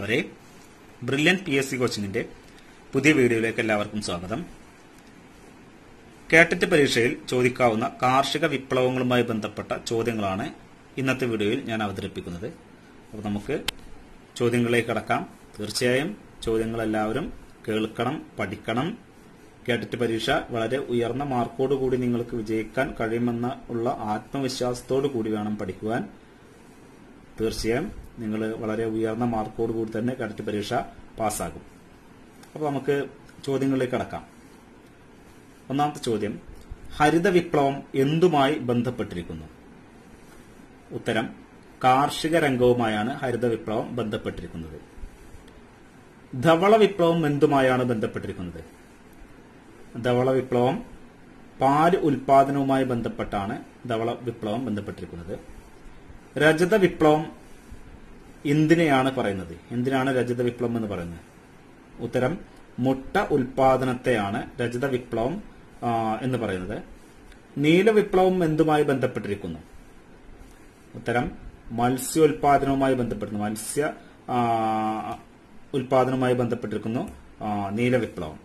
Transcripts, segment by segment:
പ്രിയപ്പെട്ടവരെ Brilliant P S C കോച്ചിങ്ങിന്റെ പുതിയ വീഡിയോയിലേക്ക് എല്ലാവർക്കും സ്വാഗതം കേട്ടറ്റ് പരീക്ഷയിൽ ചോദിക്കാവുന്ന കാർഷിക വിപ്ലവങ്ങളുമായി ബന്ധപ്പെട്ട ചോദ്യങ്ങളാണ് ഇന്നത്തെ വീഡിയോയിൽ ഞാൻ അവതരിപ്പിക്കുന്നത് അപ്പോൾ നമുക്ക് ചോദ്യങ്ങളിലേക്ക് കടക്കാം തീർച്ചയായും ചോദ്യങ്ങൾ എല്ലാവരും കേൾക്കണം പഠിക്കണം കേട്ടിട്ട് പരീക്ഷ വളരെ ഉയർന്ന മാർക്കോട് കൂടി നിങ്ങൾക്ക് വിജയിക്കാൻ കഴിയുമെന്ന ഉള്ള ആത്മവിശ്വാസത്തോടു കൂടി വേണം പഠിക്കുവാൻ തീർച്ചയായും നിങ്ങൾ വളരെ ഉയർന്ന മാർക്കോട് കൂടി തന്നെ കേട്ടിട്ട് പരീക്ഷ പാസ്സാകും അപ്പോൾ നമുക്ക് ചോദ്യങ്ങളിലേക്ക് കടക്കാം ഒന്നാമത്തെ ചോദ്യം ഹരിത വിപ്ലവം എന്തുമായി ബന്ധപ്പെട്ടിരിക്കുന്നു ഉത്തരം കാർഷിക രംഗവുമായാണ് ഹരിത വിപ്ലവം ബന്ധപ്പെട്ടിരിക്കുന്നത് ധവള വിപ്ലവം എന്തുമായാണ് ബന്ധപ്പെട്ടിരിക്കുന്നത് ധവള വിപ്ലവം പാല് ഉൽപാദനവുമായി ബന്ധപ്പെട്ടാണ് ധവള വിപ്ലവം ബന്ധപ്പെട്ടിരിക്കുന്നത് രജത വിപ്ലവം എന്തിനെയാണ് പറയുന്നത് എന്തിനാണ് രജത വിപ്ലവം എന്ന് പറയുന്നത് ഉത്തരം മുട്ട ഉൽപാദനത്തെയാണ് രജത വിപ്ലവം ആ, എന്ന് പറയുന്നത് നീല വിപ്ലവം എന്തുമായി ബന്ധപ്പെട്ടിരിക്കുന്നു ഉത്തരം മത്സ്യോൽപാദനവുമായി ബന്ധപ്പെടുന്നു മത്സ്യ ആ, ഉൽപാദനവുമായി ബന്ധപ്പെട്ടിരിക്കുന്നു ആ, നീല വിപ്ലവം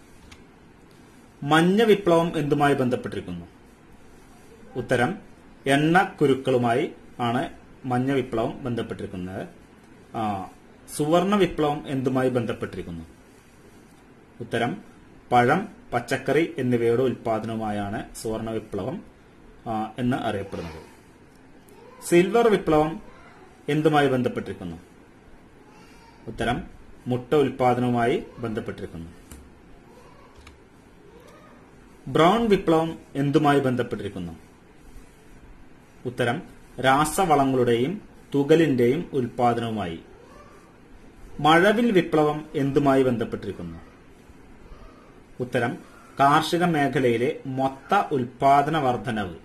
മഞ്ഞ വിപ്ലവം എന്തുമായി ബന്ധപ്പെട്ടിരിക്കുന്നു ഉത്തരം എണ്ണ കുരുക്കളുമായി ആണ് മഞ്ഞ വിപ്ലവം ബന്ധപ്പെട്ടിരിക്കുന്നത് ആ, സുവർണ വിപ്ലവം എന്തുമായി ബന്ധപ്പെട്ടിരിക്കുന്നു ഉത്തരം പഴം പച്ചക്കറി എന്നിവയുടെ ഉൽപാദനവുമായാണ് സുവർണ വിപ്ലവം ആ, എന്ന് അറിയപ്പെടുന്നത് സിൽവർ വിപ്ലവം എന്തുമായി ബന്ധപ്പെട്ടിരിക്കുന്നു ഉത്തരം മുട്ട ഉൽപാദനവുമായി ബന്ധപ്പെട്ടിരിക്കുന്നു ബ്രൗൺ വിപ്ലവം എന്തുമായി ബന്ധപ്പെട്ടിരിക്കുന്നു ഉത്തരം രാസവളങ്ങളുടെയും തുകലിന്റെയും ഉൽപാദനവുമായി മഴവിൽ വിപ്ലവം എന്തുമായി ബന്ധപ്പെട്ടിരിക്കുന്നു ഉത്തരം കാർഷിക മേഖലയിലെ മൊത്ത ഉൽപാദന വർധനവ്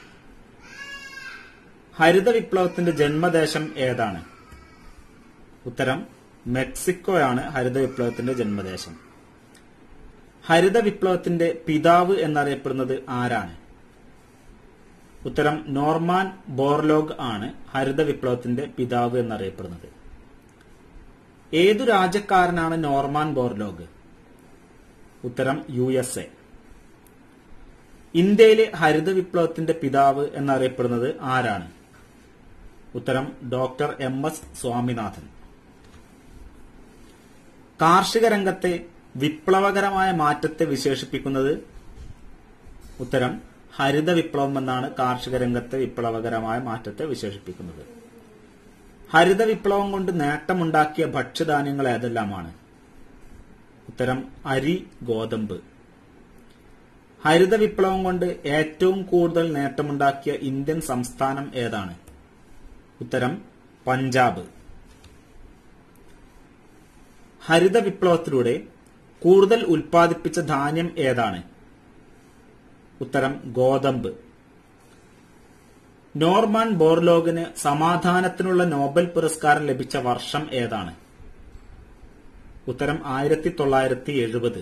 ഹരിത വിപ്ലവത്തിന്റെ ജന്മദേശം ഏതാണ് ഉത്തരം മെക്സിക്കോയാണ് ഹരിത വിപ്ലവത്തിന്റെ ജന്മദേശം ഹരിത വിപ്ലവത്തിന്റെ പിതാവ് എന്നറിയപ്പെടുന്നത് ആരാണ് ഉത്തരം നോർമാൻ ബോർലോഗ് ആണ് ഹരിത വിപ്ലവത്തിന്റെ പിതാവ് എന്നറിയപ്പെടുന്നത് ഏതു രാജ്യക്കാരനാണ് നോർമാൻ ബോർലോഗ് ഉത്തരം യു എസ് എ ഇന്ത്യയിലെ ഹരിത വിപ്ലവത്തിന്റെ പിതാവ് എന്നറിയപ്പെടുന്നത് ആരാണ് ഉത്തരം ഡോക്ടർ എം എസ് സ്വാമിനാഥൻ കാർഷിക രംഗത്തെ വിപ്ലവകരമായ മാറ്റത്തെ വിശേഷിപ്പിക്കുന്നത് ഉത്തരം ഹരിത വിപ്ലവം എന്നാണ് കാർഷിക രംഗത്തെ വിപ്ലവകരമായ മാറ്റത്തെ വിശേഷിപ്പിക്കുന്നത് ഹരിത വിപ്ലവം കൊണ്ട് നേട്ടമുണ്ടാക്കിയ ഭക്ഷ്യധാന്യങ്ങൾ ഏതെല്ലാമാണ് ഉത്തരം അരി ഗോതമ്പ് ഹരിത വിപ്ലവം കൊണ്ട് ഏറ്റവും കൂടുതൽ നേട്ടമുണ്ടാക്കിയ ഇന്ത്യൻ സംസ്ഥാനം ഏതാണ് ഉത്തരം പഞ്ചാബ് ഹരിത വിപ്ലവത്തിലൂടെ കൂടുതൽ ഉൽപ്പാദിപ്പിച്ച ധാന്യം ഏതാണ് ഉത്തരം ഗോതമ്പ് നോർമാൻ ബോർലോഗിന് സമാധാനത്തിനുള്ള നോബൽ പുരസ്കാരം ലഭിച്ച വർഷം ഏതാണ് ഉത്തരം ആയിരത്തി തൊള്ളായിരത്തി എഴുപത്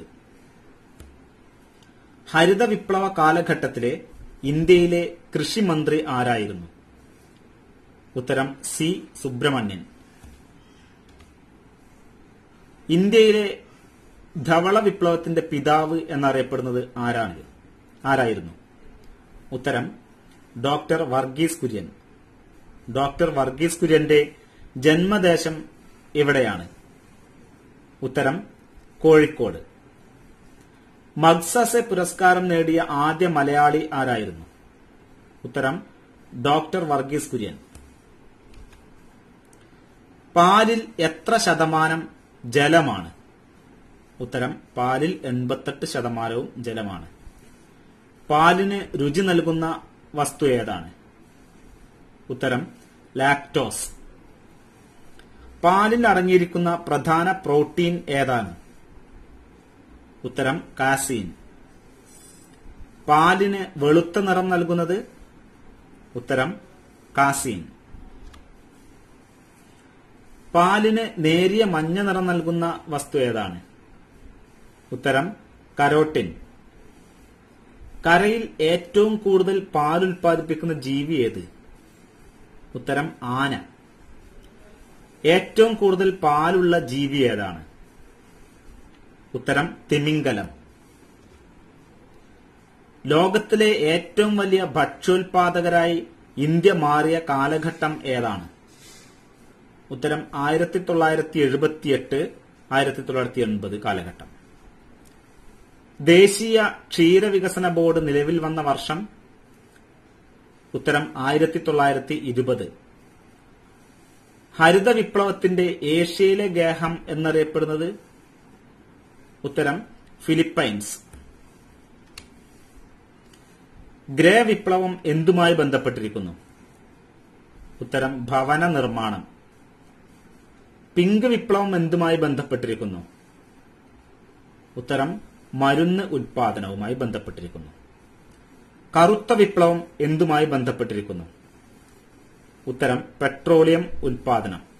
ഹരിത വിപ്ലവ കാലഘട്ടത്തിലെ ഇന്ത്യയിലെ കൃഷിമന്ത്രി ആരായിരുന്നു ഉത്തരം സി സുബ്രഹ്മണ്യൻ ഇന്ത്യയിലെ ധവള വിപ്ലവത്തിന്റെ പിതാവ് എന്നറിയപ്പെടുന്നത് ആരാണ് ആരായിരുന്നു ഉത്തരം ഡോക്ടർ വർഗീസ് കുര്യൻ ഡോക്ടർ വർഗീസ് കുര്യന്റെ ജന്മദേശം എവിടെയാണ് ഉത്തരം കോഴിക്കോട് മഗ്സസെ പുരസ്കാരം നേടിയ ആദ്യ മലയാളി ആരായിരുന്നു ഉത്തരം ഡോക്ടർ വർഗീസ് കുര്യൻ പാലിൽ എത്ര ശതമാനം ജലമാണ് ഉത്തരം പാലിൽ എൺപത്തെട്ട് ശതമാനവും ജലമാണ് പാലിന് രുചി നൽകുന്ന വസ്തു ഏതാണ് ഉത്തരം ലാക്ടോസ് പാലിൽ അടങ്ങിയിരിക്കുന്ന പ്രധാന പ്രോട്ടീൻ ഏതാണ് ഉത്തരം കാസീൻ പാലിന് വെളുത്ത നിറം നൽകുന്നത് ഉത്തരം കാസീൻ പാലിന് നേരിയ മഞ്ഞ നിറം നൽകുന്ന വസ്തു ഏതാണ് ഉത്തരം കരോട്ടിൻ കരയിൽ ഏറ്റവും കൂടുതൽ പാൽ ഉൽപ്പാദിപ്പിക്കുന്ന ജീവി ഏത് ഉത്തരം ആന ഏറ്റവും കൂടുതൽ പാലുള്ള ജീവി ഏതാണ് ഉത്തരം തിമിംഗലം ലോകത്തിലെ ഏറ്റവും വലിയ ഭക്ഷ്യോൽപാദകരായി ഇന്ത്യ മാറിയ കാലഘട്ടം ഏതാണ് ഉത്തരം ആയിരത്തി തൊള്ളായിരത്തി എഴുപത്തിയെട്ട് ആയിരത്തി തൊള്ളായിരത്തി എൺപത് കാലഘട്ടം ദേശീയ ക്ഷീരവികസന ബോർഡ് നിലവിൽ വന്ന വർഷം ഉത്തരം ആയിരത്തി തൊള്ളായിരത്തി ഇരുപത് ഹരിത വിപ്ലവത്തിന്റെ ഏഷ്യയിലെ ഗേഹം എന്നറിയപ്പെടുന്നത് ഉത്തരം ഫിലിപ്പൈൻസ് ഗ്രേ വിപ്ലവം എന്തുമായി ബന്ധപ്പെട്ടിരിക്കുന്നു ഉത്തരം ഭവന നിർമ്മാണം പിങ്ക് വിപ്ലവം എന്തുമായി ബന്ധപ്പെട്ടിരിക്കുന്നു ഉത്തരം മരുന്ന് ഉൽപാദനവുമായി ബന്ധപ്പെട്ടിരിക്കുന്നു കറുത്ത വിപ്ലവം എന്തുമായി ബന്ധപ്പെട്ടിരിക്കുന്നു ഉത്തരം പെട്രോളിയം ഉൽപാദനം